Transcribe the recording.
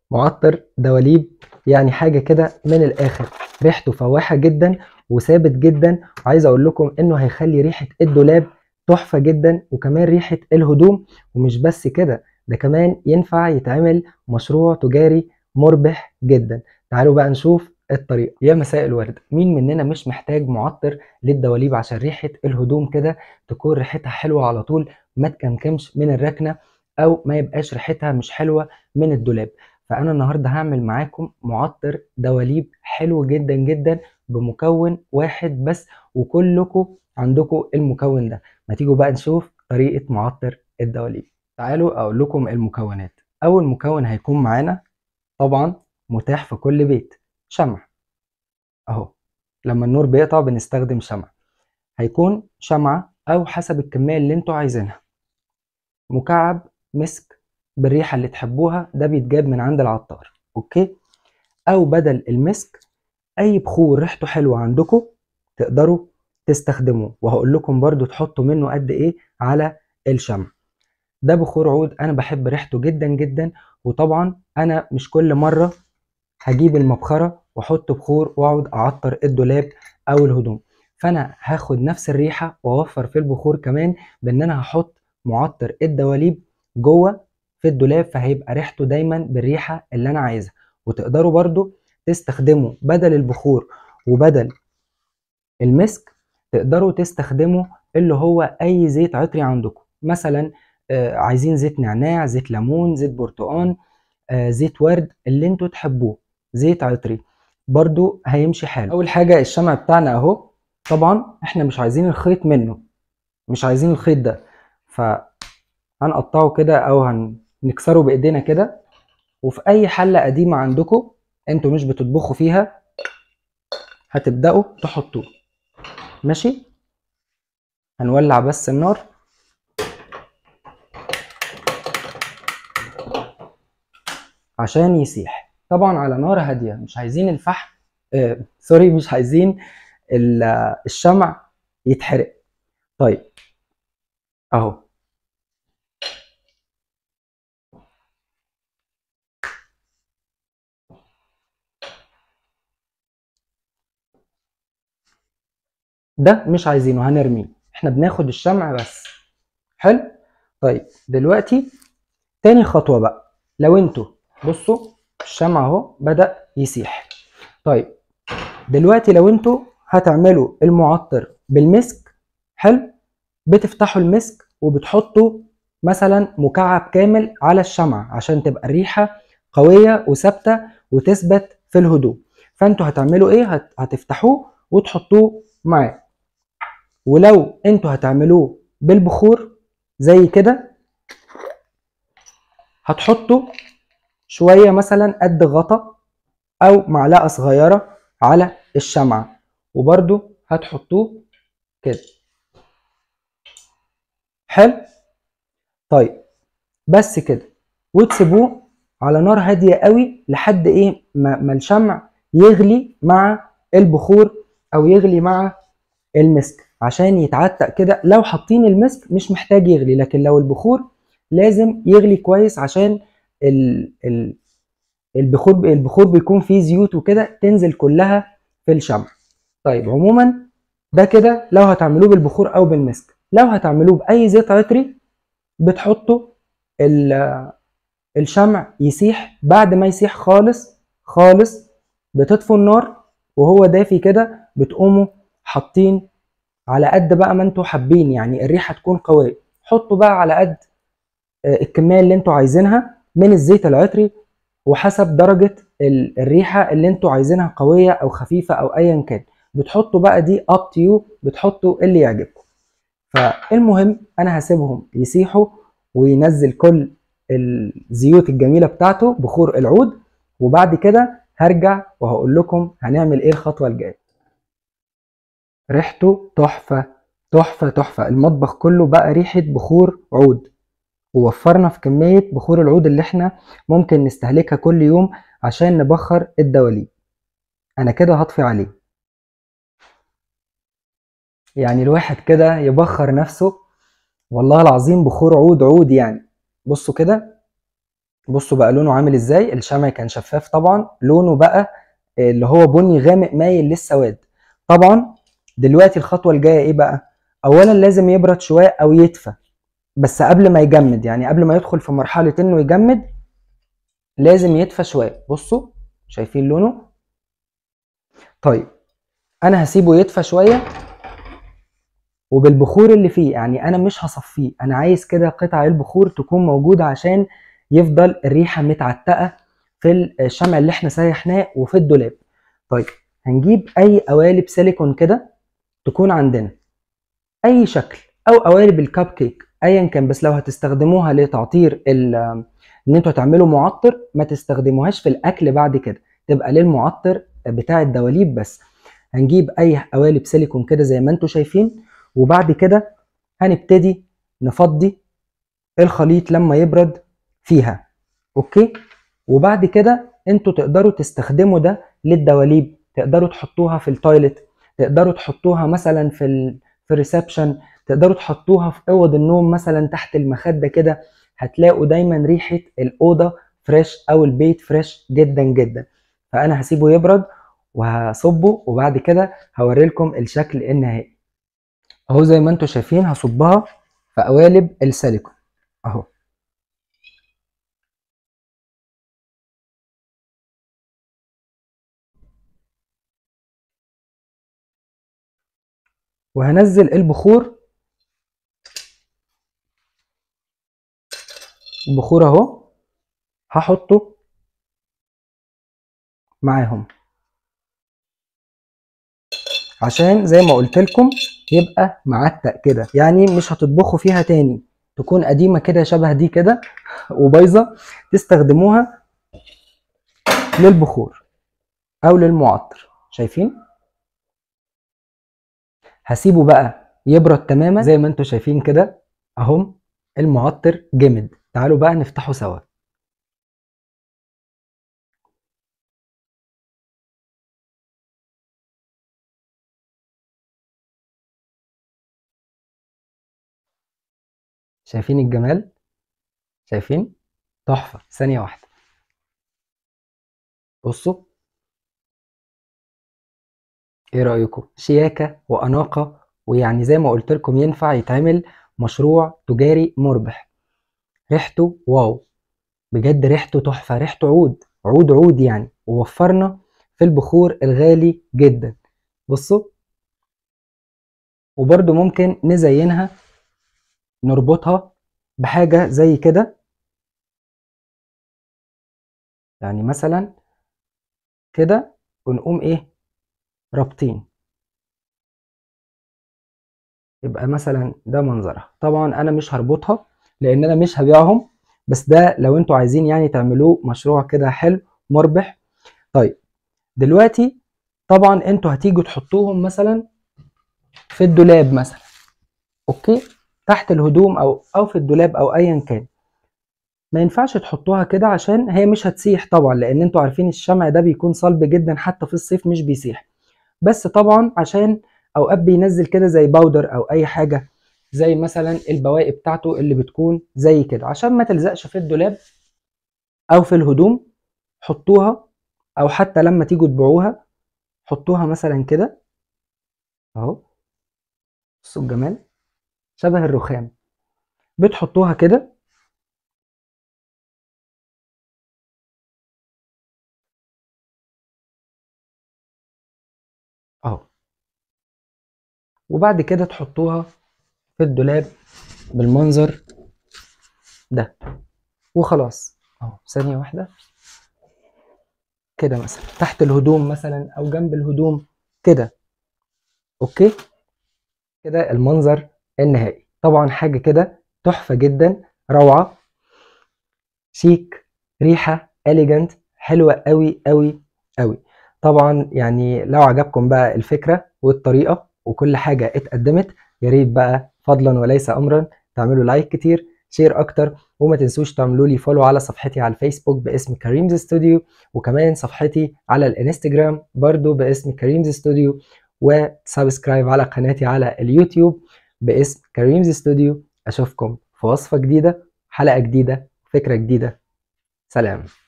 معطر دواليب يعني حاجه كده من الاخر ريحته فواحه جدا وثابت جدا وعايز اقول لكم انه هيخلي ريحه الدولاب تحفه جدا وكمان ريحه الهدوم ومش بس كده ده كمان ينفع يتعمل مشروع تجاري مربح جدا تعالوا بقى نشوف الطريقه يا مساء الورد مين مننا مش محتاج معطر للدواليب عشان ريحه الهدوم كده تكون ريحتها حلوه على طول ما تكمكمش من الركنه او ما يبقاش ريحتها مش حلوه من الدولاب فانا النهارده هعمل معاكم معطر دواليب حلو جدا جدا بمكون واحد بس وكلكم عندكم المكون ده ما تيجوا بقى نشوف طريقه معطر الدواليب تعالوا اقول لكم المكونات اول مكون هيكون معانا طبعا متاح في كل بيت شمع اهو لما النور بيقطع بنستخدم شمع هيكون شمعة او حسب الكمية اللي انتوا عايزينها مكعب مسك بالريحة اللي تحبوها ده بيتجاب من عند العطار اوكي او بدل المسك اي بخور ريحته حلوة عندكم تقدروا تستخدموه وهقول لكم برضو تحطوا منه قد ايه على الشمع ده بخور عود انا بحب ريحته جدا جدا وطبعا انا مش كل مرة هجيب المبخرة واحط بخور واقعد اعطر الدولاب او الهدوم فانا هاخد نفس الريحة واوفر في البخور كمان بان انا هحط معطر الدواليب جوه في الدولاب فهيبقى ريحته دايما بالريحة اللي انا عايزها وتقدروا برضو تستخدموا بدل البخور وبدل المسك تقدروا تستخدموا اللي هو اي زيت عطري عندكم مثلا آه، عايزين زيت نعناع زيت ليمون زيت برتقان آه، زيت ورد اللي انتوا تحبوه زيت عطري برضو هيمشي حاله اول حاجه الشمع بتاعنا اهو طبعا احنا مش عايزين الخيط منه مش عايزين الخيط ده فهنقطعه كده او هنكسره بايدينا كده وفي اي حله قديمه عندكم انتوا مش بتطبخوا فيها هتبداوا تحطوه ماشي هنولع بس النار عشان يسيح طبعا على نار هاديه مش عايزين الفحم آه سوري مش عايزين الشمع يتحرق طيب اهو ده مش عايزينه هنرميه احنا بناخد الشمع بس حلو طيب دلوقتي تاني خطوه بقى لو انتوا بصوا الشمع اهو بدأ يسيح طيب دلوقتي لو انتوا هتعملوا المعطر بالمسك حلو بتفتحوا المسك وبتحطوا مثلا مكعب كامل على الشمع عشان تبقى الريحة قوية وثابتة وتثبت في الهدوء فانتوا هتعملوا ايه هتفتحوه وتحطوه معاه ولو انتوا هتعملوه بالبخور زي كده هتحطوا شوية مثلا قد غطا أو معلقة صغيرة على الشمعة وبرده هتحطوه كده حلو طيب بس كده وتسيبوه على نار هادية قوي لحد ايه ما, ما الشمع يغلي مع البخور او يغلي مع المسك عشان يتعتق كده لو حاطين المسك مش محتاج يغلي لكن لو البخور لازم يغلي كويس عشان البخور البخور بيكون فيه زيوت وكده تنزل كلها في الشمع طيب عموما ده كده لو هتعملوه بالبخور او بالمسك لو هتعملوه باي زيت عطري بتحطوا الشمع يسيح بعد ما يسيح خالص خالص بتطفوا النار وهو دافي كده بتقوموا حاطين على قد بقى ما انتوا حابين يعني الريحه تكون قويه حطوا بقى على قد آه، الكميه اللي انتوا عايزينها من الزيت العطري وحسب درجة الريحة اللي انتوا عايزينها قوية او خفيفة او ايا كان بتحطوا بقى دي اب تو بتحطوا اللي يعجبكم فالمهم انا هسيبهم يسيحوا وينزل كل الزيوت الجميلة بتاعته بخور العود وبعد كده هرجع وهقول لكم هنعمل ايه الخطوة الجاية ريحته تحفة تحفة تحفة المطبخ كله بقى ريحة بخور عود ووفرنا في كمية بخور العود اللي احنا ممكن نستهلكها كل يوم عشان نبخر الدواليب انا كده هطفي عليه يعني الواحد كده يبخر نفسه والله العظيم بخور عود عود يعني بصوا كده بصوا بقى لونه عامل ازاي الشمع كان شفاف طبعا لونه بقى اللي هو بني غامق مايل للسواد طبعا دلوقتي الخطوه الجايه ايه بقى اولا لازم يبرد شويه او يدفى بس قبل ما يجمد يعني قبل ما يدخل في مرحله انه يجمد لازم يدفى شويه بصوا شايفين لونه طيب انا هسيبه يدفى شويه وبالبخور اللي فيه يعني انا مش هصفيه انا عايز كده قطع البخور تكون موجوده عشان يفضل الريحه متعتقه في الشمع اللي احنا سيحناه وفي الدولاب طيب هنجيب اي قوالب سيليكون كده تكون عندنا اي شكل او قوالب الكب كيك ايا كان بس لو هتستخدموها لتعطير ان انتوا تعملوا معطر ما تستخدموهاش في الاكل بعد كده تبقى للمعطر بتاع الدواليب بس هنجيب اي قوالب سيليكون كده زي ما انتوا شايفين وبعد كده هنبتدي نفضي الخليط لما يبرد فيها اوكي وبعد كده انتوا تقدروا تستخدموا ده للدواليب تقدروا تحطوها في التويلت تقدروا تحطوها مثلا في ال... في الريسبشن تقدروا تحطوها في اوض النوم مثلا تحت المخده كده هتلاقوا دايما ريحه الاوضه فريش او البيت فريش جدا جدا فانا هسيبه يبرد وهصبه وبعد كده هوري لكم الشكل النهائي اهو زي ما انتم شايفين هصبها في قوالب السيليكون اهو وهنزل البخور البخور اهو هحطه معاهم عشان زي ما قلت لكم يبقى معتق كده يعني مش هتطبخوا فيها تاني تكون قديمه كده شبه دي كده وبايظه تستخدموها للبخور او للمعطر شايفين هسيبه بقى يبرد تماما زي ما انتم شايفين كده اهم المعطر جمد تعالوا بقى نفتحه سوا شايفين الجمال شايفين تحفة ثانية واحدة بصوا ايه رأيكم شياكة وأناقة ويعني زي ما قلت لكم ينفع يتعمل مشروع تجاري مربح ريحته واو بجد ريحته تحفة ريحته عود عود عود يعني ووفرنا في البخور الغالي جدا بصوا وبرده ممكن نزينها نربطها بحاجة زي كده يعني مثلا كده ونقوم ايه رابطين يبقى مثلا ده منظرها طبعا انا مش هربطها لان انا مش هبيعهم بس ده لو انتوا عايزين يعني تعملوه مشروع كده حلو مربح طيب دلوقتي طبعا انتوا هتيجوا تحطوهم مثلا في الدولاب مثلا اوكي تحت الهدوم او او في الدولاب او ايا كان ما ينفعش تحطوها كده عشان هي مش هتسيح طبعا لان انتوا عارفين الشمع ده بيكون صلب جدا حتى في الصيف مش بيسيح بس طبعا عشان اوقات بينزل كده زي باودر او اي حاجه زي مثلا البواقي بتاعته اللي بتكون زي كده عشان ما تلزقش في الدولاب او في الهدوم حطوها او حتى لما تيجوا تبيعوها حطوها مثلا كده اهو بصوا الجمال شبه الرخام بتحطوها كده اهو وبعد كده تحطوها في الدولاب بالمنظر ده وخلاص اهو ثانية واحدة كده مثلا تحت الهدوم مثلا او جنب الهدوم كده اوكي كده المنظر النهائي طبعا حاجة كده تحفة جدا روعة شيك ريحة اليجنت حلوة قوي قوي قوي طبعا يعني لو عجبكم بقى الفكرة والطريقة وكل حاجة اتقدمت يا ريت بقى فضلا وليس امرا تعملوا لايك كتير شير اكتر وما تنسوش تعملوا لي فولو على صفحتي على الفيسبوك باسم كريمز ستوديو وكمان صفحتي على الانستجرام برضو باسم كريمز ستوديو وسبسكرايب على قناتي على اليوتيوب باسم كريمز ستوديو اشوفكم في وصفة جديدة حلقة جديدة فكرة جديدة سلام